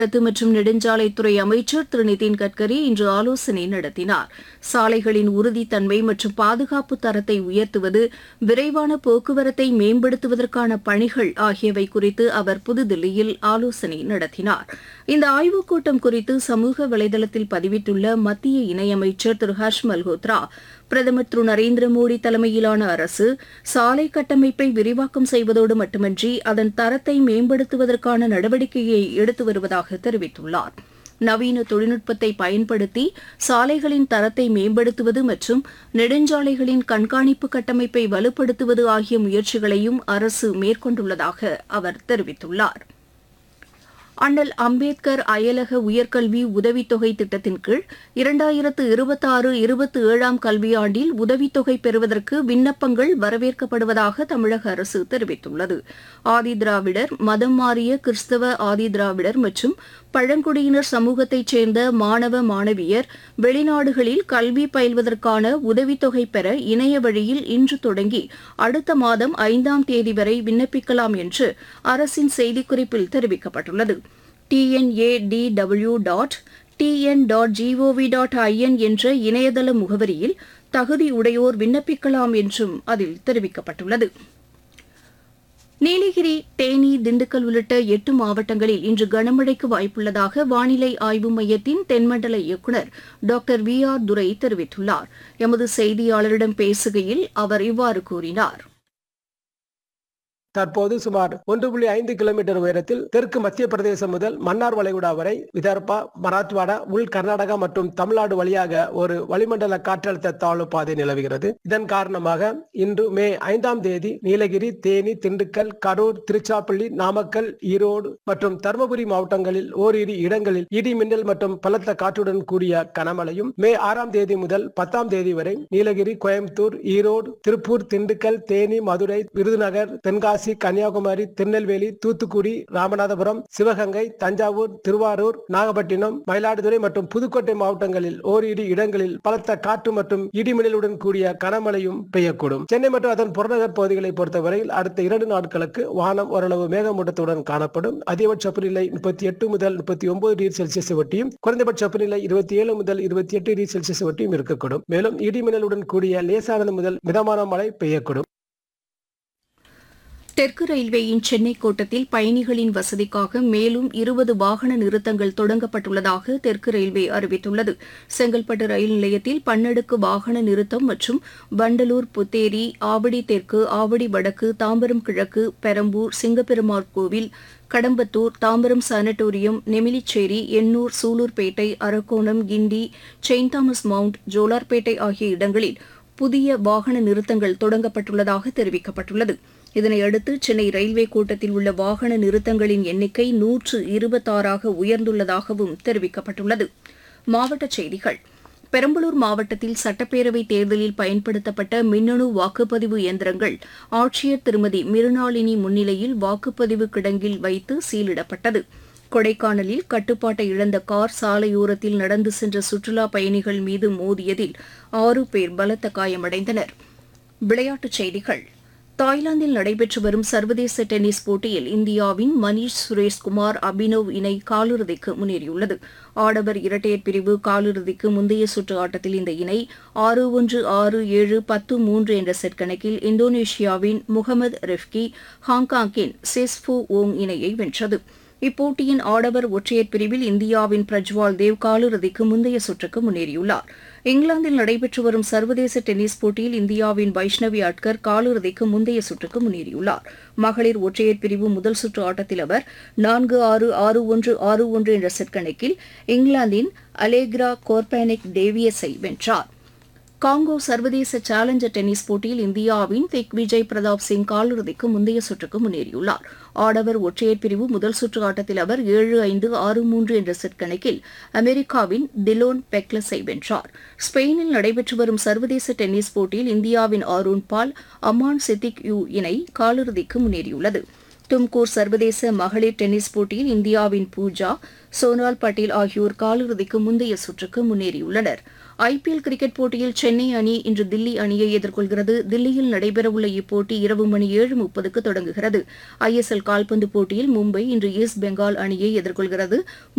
போக்குவரத்து மற்றும் நெடுஞ்சாலைத்துறை அமைச்சர் திரு நிதின் கட்கரி இன்று ஆலோசனை நடத்தினார் சாலைகளின் உறுதித்தன்மை மற்றும் பாதுகாப்பு தரத்தை உயர்த்துவது விரைவான போக்குவரத்தை மேம்படுத்துவதற்கான பணிகள் ஆகியவை குறித்து அவர் புதுதில்லியில் ஆலோசனை நடத்தினார் இந்த ஆய்வுக் கூட்டம் குறித்து சமூக வலைதளத்தில் பதிவிட்டுள்ள மத்திய இணையமைச்சர் திரு ஹர்ஷ் மல்ஹோத்ரா பிரதமர் திரு நரேந்திர மோடி தலைமையிலான அரசு சாலை கட்டமைப்பை விரிவாக்கம் செய்வதோடு மட்டுமின்றி அதன் தரத்தை மேம்படுத்துவதற்கான நடவடிக்கையை எடுத்து வருவதாக தெரிவித்துள்ளார் நவீன தொழில்நுட்பத்தை பயன்படுத்தி சாலைகளின் தரத்தை மேம்படுத்துவது மற்றும் நெடுஞ்சாலைகளின் கண்காணிப்பு கட்டமைப்பை வலுப்படுத்துவது ஆகிய முயற்சிகளையும் அரசு மேற்கொண்டுள்ளதாக அவர் தெரிவித்துள்ளார் அண்ணல் அம்பேத்கர் அயலக உயர்கல்வி உதவித்தொகை திட்டத்தின் கீழ் இரண்டாயிரத்து இருபத்தாறு இருபத்தி ஏழாம் கல்வியாண்டில் உதவித்தொகை பெறுவதற்கு விண்ணப்பங்கள் வரவேற்கப்படுவதாக தமிழக அரசு தெரிவித்துள்ளது ஆதிதிராவிடர் மதம் மாறிய கிறிஸ்தவ ஆதிதிராவிடர் மற்றும் பழங்குடியினர் சமூகத்தைச் சேர்ந்த மாணவ மாணவியர் வெளிநாடுகளில் கல்வி பயில்வதற்கான உதவித்தொகை பெற இணைய வழியில் இன்று தொடங்கி அடுத்த மாதம் ஐந்தாம் தேதி வரை விண்ணப்பிக்கலாம் என்று அரசின் செய்திக்குறிப்பில் தெரிவிக்கப்பட்டுள்ளது TNADW dot TN dot GOV dot IN என்ற இணையதள முகவரியில் தகுதி உடையோர் விண்ணப்பிக்கலாம் என்றும் அதில் தெரிவிக்கப்பட்டுள்ளது நீலகிரி தேனி திண்டுக்கல் உள்ளிட்ட எட்டு மாவட்டங்களில் இன்று கனமழைக்கு வாய்ப்புள்ளதாக வானிலை ஆய்வு மையத்தின் தென்மண்டல இயக்குநர் டாக்டர் வி ஆர் துரை தெரிவித்துள்ளார் எமது செய்தியாளரிடம் பேசுகையில் அவர் இவ்வாறு கூறினார் தற்போது சுமார் ஒன்று புள்ளி ஐந்து கிலோமீட்டர் உயரத்தில் தெற்கு மத்திய பிரதேசம் முதல் மன்னார் வளைகுடா வரை விதர்பா மராத்வாடா உள் கர்நாடகா மற்றும் தமிழ்நாடு வழியாக ஒரு வளிமண்டல காற்றழுத்த தாழ்வு பாதை நிலவுகிறது இதன் காரணமாக இன்று மே ஐந்தாம் தேதி நீலகிரி தேனி திண்டுக்கல் கரூர் திருச்சாப்பள்ளி நாமக்கல் ஈரோடு மற்றும் தருமபுரி மாவட்டங்களில் ஓரிரு இடங்களில் இடி மின்னல் மற்றும் பலத்த காற்றுடன் கூடிய கனமழையும் மே ஆறாம் தேதி முதல் பத்தாம் தேதி வரை நீலகிரி கோயம்புத்தூர் ஈரோடு திருப்பூர் திண்டுக்கல் தேனி மதுரை விருதுநகர் தென்காசி தென்காசி கன்னியாகுமரி திருநெல்வேலி தூத்துக்குடி ராமநாதபுரம் சிவகங்கை தஞ்சாவூர் திருவாரூர் நாகப்பட்டினம் மயிலாடுதுறை மற்றும் புதுக்கோட்டை மாவட்டங்களில் ஓரிரு இடங்களில் பலத்த காற்று மற்றும் இடிமின்னலுடன் கூடிய கனமழையும் பெய்யக்கூடும் சென்னை மற்றும் அதன் புறநகர் பகுதிகளை பொறுத்தவரையில் அடுத்த இரண்டு நாட்களுக்கு வானம் ஓரளவு மேகமூட்டத்துடன் காணப்படும் அதிகபட்ச வெப்பநிலை முப்பத்தி எட்டு முதல் முப்பத்தி ஒன்பது டிகிரி செல்சியஸ் வட்டியும் குறைந்தபட்ச வெப்பநிலை இருபத்தி ஏழு முதல் இருபத்தி எட்டு டிகிரி செல்சியஸ் வட்டியும் இருக்கக்கூடும் மேலும் இடிமின்னலுடன் கூடிய லேசானது முதல் மிதமான மழை பெய்யக்கூடும் தெற்கு ரயில்வேயின் சென்னை கோட்டத்தில் பயணிகளின் வசதிக்காக மேலும் இருபது வாகன நிறுத்தங்கள் தொடங்கப்பட்டுள்ளதாக தெற்கு ரயில்வே அறிவித்துள்ளது செங்கல்பட்டு ரயில் நிலையத்தில் பன்னடுக்கு வாகன நிறுத்தம் மற்றும் வண்டலூர் புத்தேரி ஆவடி தெற்கு ஆவடி வடக்கு தாம்பரம் கிழக்கு Perambur Singaperumal Koil Kadambathur Tambaram sanatorium Nemilicheri Ennore Sullurpeta Arakkonam Guindy Saint Thomas Mount Jolarpettai ஆகிய இடங்களில் புதிய வாகன நிறுத்தங்கள் தொடங்கப்பட்டுள்ளதாக தெரிவிக்கப்பட்டுள்ளது இதனையடுத்து சென்னை ரயில்வே கோட்டத்தில் உள்ள வாகன நிறுத்தங்களின் எண்ணிக்கை நூற்று இருபத்தாறாக உயர்ந்துள்ளதாகவும் தெரிவிக்கப்பட்டுள்ளது மாவட்டச் செய்திகள் பெரம்பலூர் மாவட்டத்தில் சட்டப்பேரவை தேர்தலில் பயன்படுத்தப்பட்ட மின்னணு வாக்குப்பதிவு இயந்திரங்கள் ஆட்சியர் திருமதி மிருணாளினி முன்னிலையில் வாக்குப்பதிவு கிடங்கில் வைத்து சீலிடப்பட்டது கொடைக்கானலில் கட்டுப்பாட்டை இழந்த கார் சாலையோரத்தில் நடந்து சென்ற சுற்றுலா பயணிகள் மீது மோதியதில் ஆறு பேர் பலத்த காயமடைந்தனர் விளையாட்டுச் செய்திகள் தாய்லாந்தில் நடைபெற்று வரும் சர்வதேச டென்னிஸ் போட்டியில் இந்தியாவின் மணீஷ் சுரேஷ்குமார் அபினவ் இணை காலிறுதிக்கு முன்னேறியுள்ளது ஆடவர் இரட்டையர் பிரிவு காலிறுதிக்கு முந்தைய சுற்று ஆட்டத்தில் இந்த இணை ஆறு ஒன்று ஆறு ஏழு பத்து மூன்று என்ற செட் கணக்கில் இந்தோனேஷியாவின் முகமது ரெஃப்கி ஹாங்காங்கின் செஸ்ஃபு ஓங் இணையை வென்றது இப்போட்டியின் ஆடவர் ஒற்றையர் பிரிவில் இந்தியாவின் பிரஜ்வால் தேவ் காலிறுதிக்கு முந்தைய சுற்றுக்கு முன்னேறியுள்ளார் இங்கிலாந்தில் நடைபெற்று வரும் சர்வதேச டென்னிஸ் போட்டியில் இந்தியாவின் வைஷ்ணவி அட்கர் காலிறுதிக்கு முந்தைய சுற்றுக்கு முன்னேறியுள்ளார் மகளிர் ஒற்றையர் பிரிவு முதல் சுற்று ஆட்டத்தில் அவர் நான்கு ஆறு ஆறு ஒன்று ஆறு ஒன்று என்ற செட் கணக்கில் இங்கிலாந்தின் அலேக்ரா கோர்பானிக் டேவியஸை வென்றார் காங்கோ சர்வதேச சேலஞ்சர் டென்னிஸ் போட்டியில் இந்தியாவின் திக் விஜய் பிரதாப் சிங் காலிறுதிக்கு முந்தைய சுற்றுக்கு முன்னேறியுள்ளார் ஆடவர் ஒற்றையர் பிரிவு முதல் சுற்று ஆட்டத்தில் அவர் ஏழு ஐந்து ஆறு மூன்று என்ற செட் கணக்கில் அமெரிக்காவின் திலோன் பெக்லஸை வென்றார் ஸ்பெயினில் நடைபெற்று வரும் சர்வதேச டென்னிஸ் போட்டியில் இந்தியாவின் ஆரூன் பால் அமான் சித்திக் யூ இணை காலிறுதிக்கு முன்னேறியுள்ளது தும்கூர் சர்வதேச மகளிர் டென்னிஸ் போட்டியில் இந்தியாவின் பூஜா சோனால் பட்டேல் ஆகியோர் காலிறுதிக்கு முந்தைய சுற்றுக்கு முன்னேறியுள்ளனர் ஐபிஎல் கிரிக்கெட் போட்டியில் சென்னை அணி இன்று தில்லி அணியை எதிர்கொள்கிறது தில்லியில் நடைபெறவுள்ள இப்போட்டி இரவு மணி ஏழு முப்பதுக்கு தொடங்குகிறது ஐஎஸ்எல் கால்பந்து போட்டியில் மும்பை இன்று ஈஸ்ட் பெங்கால் அணியை எதிர்கொள்கிறது